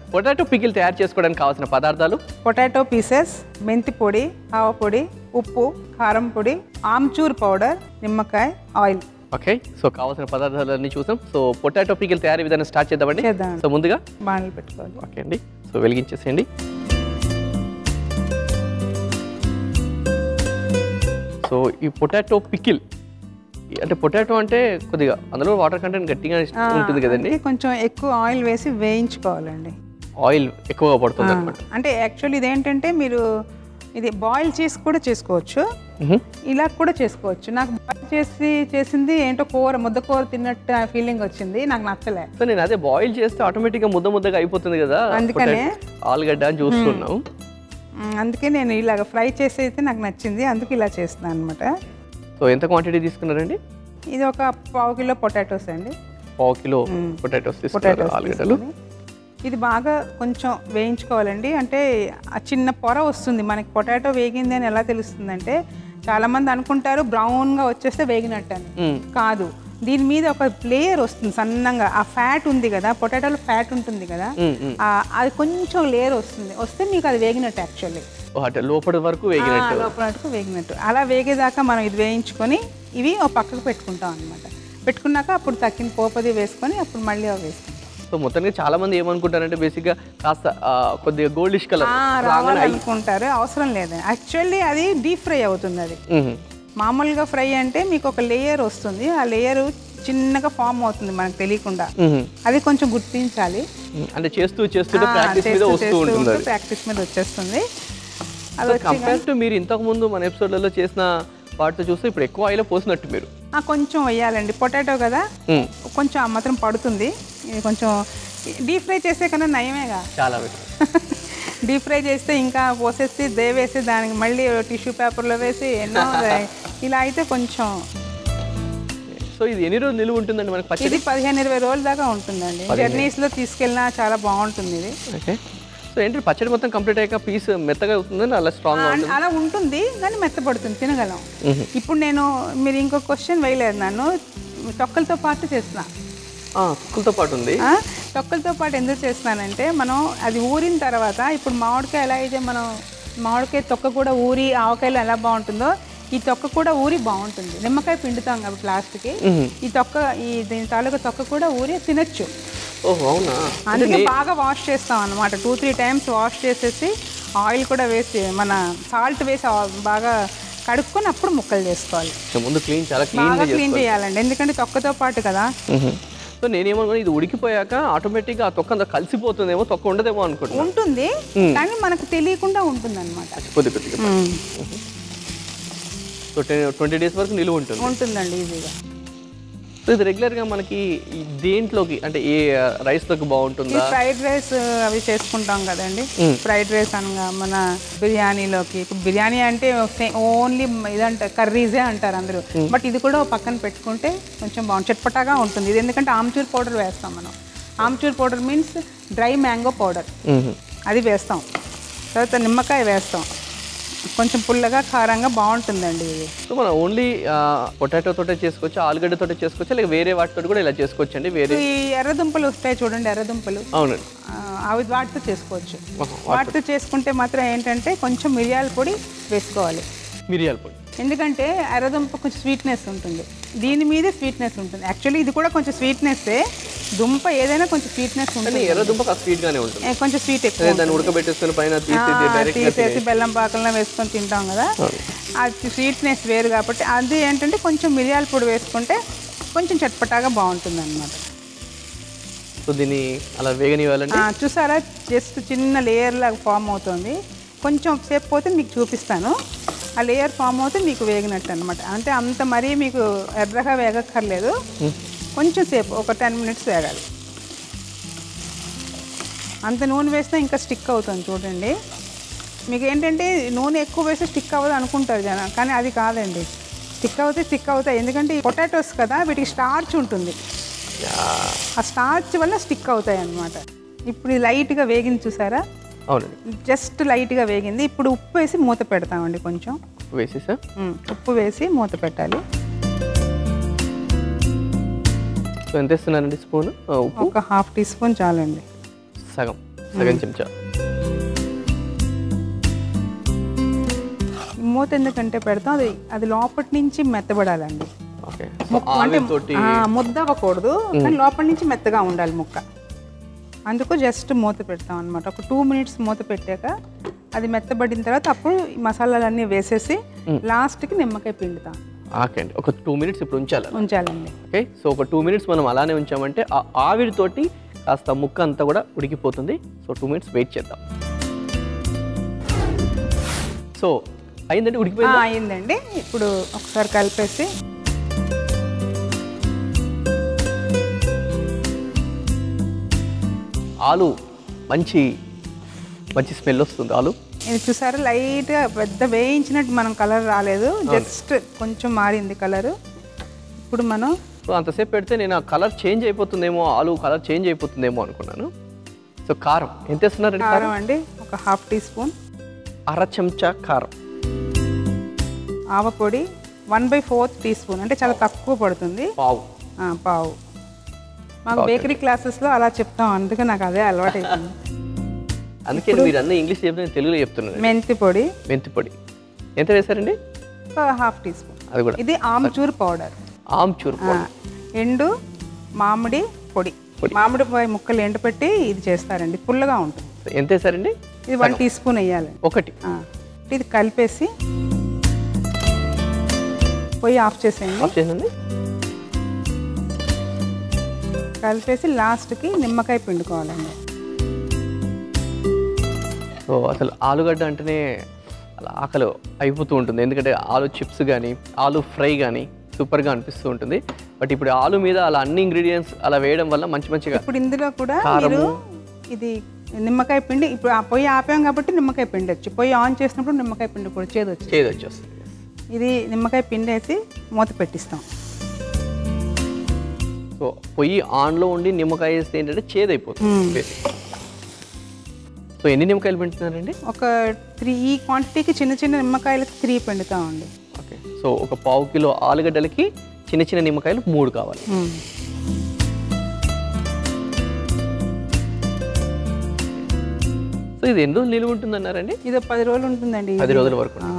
Potato pickle తయారు చేసుకోవడానికి కావాల్సిన పదార్థాలు పొటాటో పీసెస్ మెంతి పొడి ఆవ పొడి ఉప్పు కారం పొడి ఆమ్చూర్ పౌడర్ నిమ్మకాయ ఆయిల్ ఓకే సో కావాల్సిన పదార్థాలన్నీ చూసాం సో పొటాటో పికిల్ తయారీ విధానం స్టార్ట్ చేద్దామండి చేద్దాం. సో ముందుగా బాణలు పెట్టుకోవాలి ఓకే అండి సో వెలిగించేసేయండి సో ఈ పొటాటో పికిల్ అంటే పొటాటో అంటే కొద్దిగా అందులో వాటర్ కంటెంట్ గట్టిగా ఉంటుంది కదండి అందుకే కొంచెం ఎక్కువ ఆయిల్ వేసి వేయించుకోవాలండి ఆయిల్ ఎక్కువగా పడుతుంది అనమాట అంటే యాక్చువల్లీ ఇదేంటంటే మీరు ఇది బాయిల్ చేసి కూడా చేసుకోవచ్చు ఇలా కూడా చేసుకోవచ్చు నాకు బాయిల్ చేసి చేసింది ఏంటో కూర ముద్ద కూర తిన్నట్టు ఫీలింగ్ వచ్చింది నాకు నచ్చలే సో నేను అదే బాయిల్ చేస్తే ఆటోమేటిక్గా ముద్ద ముద్దగా అయిపోతుంది కదా అందుకనే? potato- ఆలుగడ్డ అని చూస్తున్నాం మ్, అందుకే నేను ఇలాగ ఫ్రై చేసి అయితే నాకు నచ్చింది అందుకు ఇలా చేస్తున్నాను అనమాట సో ఎంత క్వాంటిటీ తీసుకున్నారండి ఇది ఒక పావు కిలో పొటాటోస్ అండి పావు కిలో పొటాటోస్ తీసుకున్నారు పొటాటోస్ ఆలుగడ్డలు ఇది బాగా కొంచెం వేయించుకోవాలండి అంటే ఆ చిన్న పొర వస్తుంది మనకి పొటాటో వేగింది అని ఎలా తెలుస్తుందంటే చాలామంది అనుకుంటారు బ్రౌన్గా వచ్చేస్తే వేగినట్టు అని మ్మ్. కాదు దీని మీద ఒక లేయర్ వస్తుంది సన్నంగా ఆ ఫ్యాట్ ఉంది కదా పొటాటోలో ఫ్యాట్ ఉంటుంది కదా మ్మ్, మ్మ్. ఆ- అది కొంచెం లేయర్ వస్తుంది వస్తే మీకు అది వేగినట్టు యాక్చువల్లీ ఓ, అంటే లోపటి వరకు వేగినట్టు లోపలకు వేగినట్టు అలా వేగేదాకా మనం ఇది వేయించుకొని ఇవి ఒక పక్కకు పెట్టుకుంటాం అనమాట పెట్టుకున్నాక అప్పుడు తక్కిన పోపది వేసుకొని అప్పుడు మళ్ళీ అవి వేసుకుంటాం సో మొత్తానికి చాలా మంది ఏమనుకుంటారంటే బేసిక్గా కాస్త ఆ, కొద్దిగా గోల్డిష్ కలర్ ఆ, రావాలనుకుంటారు అవసరం లేదు యాక్చువల్లీ అది డీప్ ఫ్రై అవుతుంది అది మామూలుగా ఫ్రై అంటే మీకు ఒక లేయర్ వస్తుంది ఆ లేయర్ చిన్నగా ఫామ్ అవుతుంది మనకు తెలియకుండా అది కొంచెం గుర్తించాలి అంటే చేస్తూ చేస్తుంటే ప్రాక్టీస్ మీద వస్తూ ఉంటుంది అది ప్రాక్టీస్ మీద వచ్చేస్తుంది అది వచ్చి కంపేర్ టు మీరు ఇంతకు ముందు మన ఎపిసోడ్లలో చేసిన వాటితో చూస్తే ఇప్పుడు ఎక్కువ ఆయిల్ పోసినట్టు మీరు ఆ, కొంచెం వేయాలండి పొటాటో కదా మ్మ్. కొంచెం ఆ మాత్రం పడుతుంది ఇది కొంచెం డీప్ ఫ్రై చేసే కన్నా నయమేగా చాలా better. డీప్ ఫ్రై చేస్తే ఇంకా పోసేసి దేవేసి దానికి మళ్ళీ టిష్యూ పేపర్లో వేసి ఎన్నో ఇలా అయితే కొంచెం సో ఇది ఎన్ని రోజులు నిలువ ఉంటుందండి మనకి పచ్చడి ఇది పదిహేను ఇరవై రోజుల దాకా ఉంటుందండి జర్నీస్లో తీసుకెళ్ళినా చాలా బాగుంటుంది ఇది ఓకే సో ఏంటి పచ్చడి మొత్తం కంప్లీట్ అయ్యాక పీస్ మెత్తగా అవుతుందని అలా స్ట్రాంగ్ ఆ, అలా ఉంటుంది కానీ మెత్తపడుతుంది తినగలం ఇప్పుడు నేను మీరు ఇంకో క్వశ్చన్ వేయలేదు నన్ను తొక్కలతో పాటు చేస్తున్నా కుక్కలతో పాటు ఉంది ఆ, తొక్కలతో పాటు ఎందుకు చేస్తున్నానంటే మనం అది ఊరిన తర్వాత ఇప్పుడు మామిడికాయ ఎలా అయితే మనం మామిడికాయ తొక్క కూడా ఊరి ఆవకాయలు ఎలా బాగుంటుందో ఈ తొక్క కూడా ఊరి బాగుంటుంది నిమ్మకాయ పిండుతాం కాబట్టి లాస్ట్కి ఈ తొక్క ఈ దీని తాలూకా తొక్క కూడా ఊరి తినొచ్చు ఓహో అవునా అందుకే బాగా వాష్ చేస్తాం అనమాట టూ త్రీ టైమ్స్ వాష్ చేసేసి ఆయిల్ కూడా వేసి మన సాల్ట్ వేసి ఆ- బాగా కడుక్కొని అప్పుడు ముక్కలు చేసుకోవాలి సో ముందు క్లీన్ చాలా క్లీన్ బాగా క్లీన్ చేయాలండి ఎందుకంటే తొక్కతో పాటు కదా సో నేనేమనుకున్నా ఇది ఉడికిపోయాక ఆటోమేటిక్గా ఆ తొక్క అంతా కలిసిపోతుందేమో తొక్క ఉండదేమో అనుకుంటున్నా ఉంటుంది కానీ మనకు తెలియకుండా ఉంటుంది అనమాట కొద్ది కొద్దిగా సో టెన్ ట్వంటీ డేస్ వరకు నిలువ ఉంటుంది ఉంటుందండి ఈజీగా సో ఇది రెగ్యులర్గా మనకి ఈ దేంట్లోకి అంటే ఏ రైస్లోకి ఈ బాగుంటుందా ఫ్రైడ్ రైస్ అవి చేసుకుంటాం కదండి ఫ్రైడ్ రైస్ అనగా మన బిర్యానీలోకి ఇప్పుడు బిర్యానీ అంటే ఓన్లీ ఇదంట కర్రీసే అంటారు అందరూ బట్ ఇది కూడా ఓ పక్కన పెట్టుకుంటే కొంచెం బాగుంది చట్పటాగా ఉంటుంది ఇది ఎందుకంటే ఆమ్చూర్ పౌడర్ వేస్తాం మనం amchur powder means dry mango powder మ్మ్. అది వేస్తాం తర్వాత నిమ్మకాయ వేస్తాం కొంచెం పుల్లగా కారంగా బాగుంటుందండి ఇది సో మనం ఓన్లీ పొటాటో తోటే చేసుకోవచ్చు ఆలుగడ్డ తోటే చేసుకోవచ్చు లేక వేరే వాటితో కూడా ఇలా చేసుకోవచ్చు అండి వేరే ఈ ఎర్రదుంపలు వస్తాయి చూడండి ఎర్రదుంపలు అవునండి ఆ, అవి వాటితో చేసుకోవచ్చు ఆహా, వాటితో చేసుకుంటే మాత్రం ఏంటంటే కొంచెం మిరియాల పొడి వేసుకోవాలి మిరియాల పొడి ఎందుకంటే ఎర్రదుంప కొంచెం స్వీట్నెస్ ఉంటుంది దీని మీద స్వీట్నెస్ ఉంటుంది యాక్చువల్లీ ఇది కూడా కొంచెం స్వీట్నెస్సే దుంప ఏదైనా కొంచెం స్వీట్నెస్ కానీ ఉంటుంది ఎర్రదుంప కాస్త sweet గానే ఉంటుంది ఏ, కొంచెం స్వీట్ ఎక్కువ అదే దాన్ని ఉడకబెట్టేసుకుని పైన తీసి ఆ, డైరెక్ట్గా తీసేసి బెల్లం పాకంలో వేసుకొని తింటాం కదా అది స్వీట్నెస్ వేరు కాబట్టి అది ఏంటంటే కొంచెం మిరియాల పొడి వేసుకుంటే కొంచెం చట్పటాగా బాగుంటుంది అనమాట సో దీన్ని అలా వేగనివ్వాలండి చూసారా జస్ట్ చిన్న లేయర్ లాగా ఫామ్ అవుతుంది కొంచెం సేపు పోతే మీకు చూపిస్తాను ఆ లేయర్ ఫామ్ అవుతే మీకు వేగినట్టు అనమాట అంటే అంత మరీ మీకు ఎర్రగా వేగక్కర్లేదు కొంచెం సేపు ఒక టెన్ మినిట్స్ వేగాలి అంత నూనె వేస్తే ఇంకా స్టిక్ అవుతుంది చూడండి మీకు ఏంటంటే నూనె ఎక్కువ వేస్తే స్టిక్ అవ్వదు అనుకుంటారు జనం కానీ అది కాదండి స్టిక్ అవుతే స్టిక్ అవుతాయి ఎందుకంటే పొటాటోస్ కదా వీటికి స్టార్చ్ ఉంటుంది ఆ స్టార్చ్ వల్ల స్టిక్ అవుతాయి అన్నమాట ఇప్పుడు ఇది లైట్గా వేగింది చూసారా అవునండి జస్ట్ లైట్గా వేగింది ఇప్పుడు ఉప్పు వేసి మూత పెడతామండి కొంచెం వేసేసా ఉమ్, ఉప్పు వేసి మూత పెట్టాలి సో ఎంత ఇస్తున్నారండి స్పూన్ ఉప్పు ఒక హాఫ్ టీ స్పూన్ చాలండి సగం సగం చెంచా ఈ మూత ఎందుకంటే పెడతాం అది అది లోపటి నుంచి మెత్తబడాలండి ఓకే ముక్క అంటే తోటి ఆ, ముద్ద అవ్వకూడదు కానీ లోపల నుంచి మెత్తగా ఉండాలి ముక్క అందుకు జస్ట్ మూత పెడతాం అనమాట ఒక టూ మినిట్స్ మూత పెట్టాక అది మెత్తబడిన తర్వాత అప్పుడు ఈ మసాలాలన్నీ వేసేసి లాస్ట్కి నిమ్మకాయ పిండుతాం ఓకే అండి ఒక టూ మినిట్స్ ఇప్పుడు ఉంచాలి ఉంచాలండి ఓకే సో ఒక టూ మినిట్స్ మనం అలానే ఉంచామంటే ఆ ఆవిరితోటి కాస్త ముక్క అంతా కూడా ఉడికిపోతుంది సో టూ మినిట్స్ వెయిట్ చేద్దాం సో అయిందండి ఆ, ఉడికిపోయింది అయిందండి ఇప్పుడు ఒకసారి కలిపేసి ఆలు మంచి మంచి స్మెల్ వస్తుంది ఆలు ఇది చూసారా లైట్గా పెద్ద వేయించినట్టు మనం కలర్ రాలేదు జస్ట్ కొంచెం మారింది కలర్ ఇప్పుడు మనం సో అంతసేపు పెడితే నేను ఆ కలర్ చేంజ్ అయిపోతుందేమో ఆలు కలర్ చేంజ్ అయిపోతుందేమో అనుకున్నాను సో కారం ఎంత వేస్తున్నారండి కారం కారం అండి ఒక హాఫ్ టీ స్పూన్ అర చెంచా కారం ఆవపొడి one by fourth teaspoon అంటే చాలా తక్కువ పడుతుంది పావు ఆ, పావు మాకు బేకరీ క్లాసెస్లో అలా చెప్తాం అందుకే నాకు అదే అలవాటు అయిపోయింది అందుకే మీరు అన్నీ ఇంగ్లీష్ చెప్తే నేను తెలుగులో చెప్తున్నాను మెంతి పొడి మెంతి పొడి ఎంత వేశారండి ఒక హాఫ్ టీ స్పూన్ అది కూడా ఇది ఆమ్చూర్ పౌడర్ ఆమ్చూర్ ఆ, ఎండు మామిడి పొడి పొడి. మామిడి పొడి ముక్కలు ఎండపెట్టి ఇది చేస్తారండి పుల్లగా ఉంటుంది ఎంత వేశారండి ఇది వన్ టీ స్పూన్ వేయాలి ఒకటి ఆ, ఇది కలిపేసి పొయ్యి ఆఫ్ చేసేయండి ఆఫ్ చేసింది కలిపేసి లాస్ట్కి నిమ్మకాయ పిండుకోవాలండి సో అసలు ఆలుగడ్డ అంటేనే అలా ఆకలి అయిపోతూ ఉంటుంది ఎందుకంటే ఆలు చిప్స్ కానీ ఆలు ఫ్రై కానీ సూపర్గా అనిపిస్తూ ఉంటుంది బట్ ఇప్పుడు ఆలు మీద అలా అన్ని ఇంగ్రీడియంట్స్ అలా వేయడం వల్ల మంచి మంచిగా ఇప్పుడు ఇందులో కూడా కారము. మీరు ఇది నిమ్మకాయ పిండి ఇప్పుడు ఆ పొయ్యి ఆపాం కాబట్టి నిమ్మకాయ పిండొచ్చు పొయ్యి ఆన్ చేసినప్పుడు నిమ్మకాయ పిండి కూడా చేదు వచ్చి చేదు వచ్చేస్తుంది ఇది నిమ్మకాయ పిండేసి మూత పెట్టిస్తాం సో పొయ్యి ఆన్లో ఉండి నిమ్మకాయ వేస్తే ఏంటంటే చేదు అయిపోతుంది సో ఎన్ని నిమ్మకాయలు పెంచుతున్నారండి ఒక త్రీ ఈ క్వాంటిటీకి చిన్న చిన్న నిమ్మకాయలకి త్రీ పిండుతామండి ఓకే సో ఒక పావు కిలో ఆలుగడ్డలకి చిన్న చిన్న నిమ్మకాయలు మూడు కావాలి మ్మ్. సో ఇది ఎన్ని రోజులు నిలువ ఉంటుంది అన్నారండి ఇది ఒక పది రోజులు ఉంటుందండి పది రోజుల వరకు ఆ,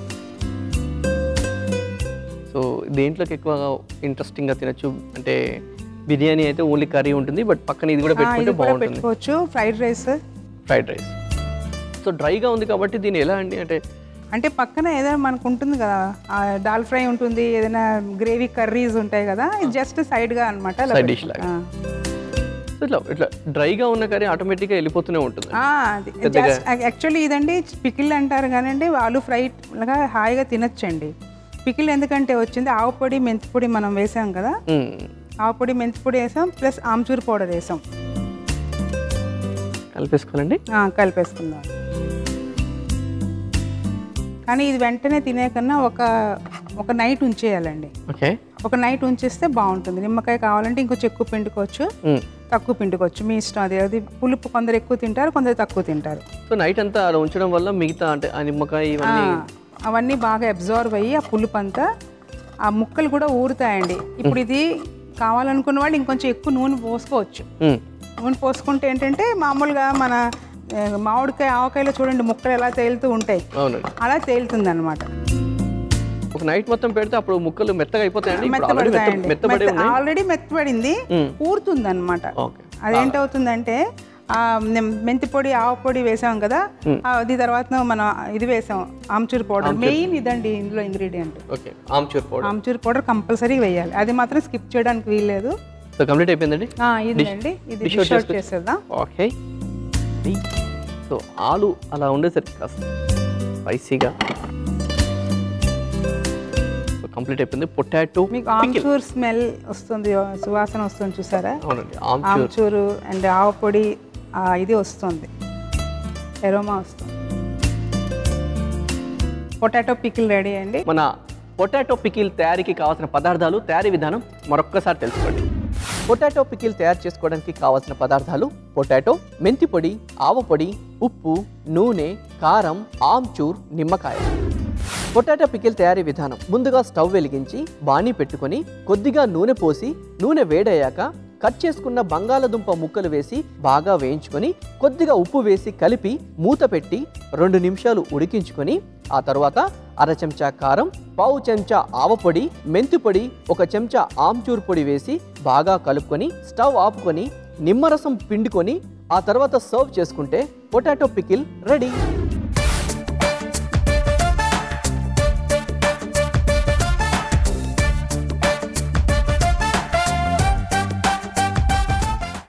సో దేంట్లోకి ఎక్కువగా ఇంట్రెస్టింగ్గా తినచ్చు అంటే బిర్యానీ అయితే ఓన్లీ కర్రీ ఉంటుంది బట్ పక్కన ఇది కూడా ఆ, ఇది పెట్టుకుంటే కూడా బాగుంటుంది పెట్టుకోవచ్చు fried rice fried rice so డ్రైగా ఉంది కాబట్టి దీన్ని ఎలా అండి అంటే అంటే పక్కన ఏదైనా మనకు ఉంటుంది కదా ఆ, దాల్ ఫ్రై ఉంటుంది ఏదైనా గ్రేవీ కర్రీస్ ఉంటాయి కదా ఇది జస్ట్ సైడ్గా అనమాట Side dish లాగా. సో ఇట్లా ఇట్లా డ్రైగా ఉన్న కర్రీ ఆటోమేటిక్గా వెళ్ళిపోతూనే ఉంటుంది యాక్చువల్లీ ఇదండి పికిల్ అంటారు కానండి ఆలు ఫ్రై లాగా హాయిగా తినొచ్చండి పికిల్ ఎందుకంటే వచ్చింది ఆవు పొడి మెంతి పొడి మనం వేసాం కదా మ్మ్. ఆవు పొడి మెంతి పొడి వేసాం ప్లస్ ఆమ్చూర్ పౌడర్ వేసాం కలిపేసుకోవాలండి ఆ, కలిపేసుకుందాం కానీ ఇది వెంటనే తినే కన్నా ఒక ఒక నైట్ ఉంచేయాలండి ఓకే ఒక నైట్ ఉంచేస్తే బాగుంటుంది నిమ్మకాయ కావాలంటే ఇంకొంచెం ఎక్కువ పిండుకోవచ్చు మ్మ్. తక్కువ పిండుకోవచ్చు మీ ఇష్టం అది అది పులుపు కొందరు ఎక్కువ తింటారు కొందరు తక్కువ తింటారు సో నైట్ అంతా అలా ఉంచడం వల్ల మిగతా అంటే ఆ నిమ్మకాయ ఆ, ఇవన్నీ అవన్నీ బాగా అబ్జర్వ్ అయ్యి ఆ పులుపు అంతా ఆ ముక్కలు కూడా ఊరుతాయండి ఇప్పుడు ఇది కావాలనుకున్న వాళ్ళు ఇంకొంచెం ఎక్కువ నూనె పోసుకోవచ్చు మ్మ్. నూనె పోసుకుంటే ఏంటంటే మామూలుగా మన ఏ, మామిడికాయ ఆవకాయలో చూడండి ముక్కలు ఎలా తేలుతూ ఉంటాయి అవునండి అలా తేలుతుంది అనమాట ఒక నైట్ మొత్తం పెడితే అప్పుడు ముక్కలు మెత్తగా అయిపోతాయండి ఇప్పుడు ఆల్రెడీ మెత్త మెత్తబడతాయండి మెత్తబడి ఉన్నాయి ఆల్రెడీ మెత్తబడింది మ్మ్. ఊరుతుంది అనమాట ఓకే అదేంటవుతుందంటే ఆ నిమ్- మెంతి పొడి ఆవ పొడి వేసాం కదా ఆ, అది తర్వాత మనం ఇది వేసాం ఆమ్చూర్ పౌడర్ మెయిన్ ఇదండి ఇందులో ingredient okay amchur powder amchur powder compulsory వేయాలి అది మాత్రం స్కిప్ చేయడానికి వీల్లేదు సో కంప్లీట్ అయిపోయిందండి ఆ, ఇదండి ఇది dish డిష్ out అవుట్ చేసేద్దాం ఓకే సో ఆలు అలా ఉండేసరికి కాస్త స్పైసీగా సో కంప్లీట్ అయిపోయింది పొటాటో మీకు ఆమ్చూర్ స్మెల్ వస్తుంది సువాసన వస్తుంది చూసారా అవునండి ఆమ్చూర్ ఆమ్చూరు అండ్ ఆవ పొడి ఆ, ఇది వస్తుంది ఎరోమా వస్తుంది పొటాటో పికిల్ రెడీ అండి మన పొటాటో పికిల్ తయారీకి కావాల్సిన పదార్థాలు తయారీ విధానం మరొక్కసారి తెలుసుకోండి పొటాటో పికిల్ తయారు చేసుకోవడానికి కావాల్సిన పదార్థాలు పొటాటో మెంతి పొడి ఆవ పొడి ఉప్పు నూనె కారం ఆమ్చూర్ నిమ్మకాయ పొటాటో పికిల్ తయారీ విధానం ముందుగా స్టవ్ వెలిగించి బాణీ పెట్టుకొని కొద్దిగా నూనె పోసి నూనె వేడయ్యాక కట్ చేసుకున్న బంగాళదుంప ముక్కలు వేసి బాగా వేయించుకొని కొద్దిగా ఉప్పు వేసి కలిపి మూత పెట్టి రెండు నిమిషాలు ఉడికించుకొని ఆ తర్వాత అర చెంచా కారం పావు చెంచా ఆవపొడి మెంతి పొడి ఒక చెంచా ఆమ్చూర్ పొడి వేసి బాగా కలుపుకొని స్టవ్ ఆపుకొని నిమ్మరసం పిండుకొని ఆ తర్వాత సర్వ్ చేసుకుంటే పొటాటో పికిల్ రెడీ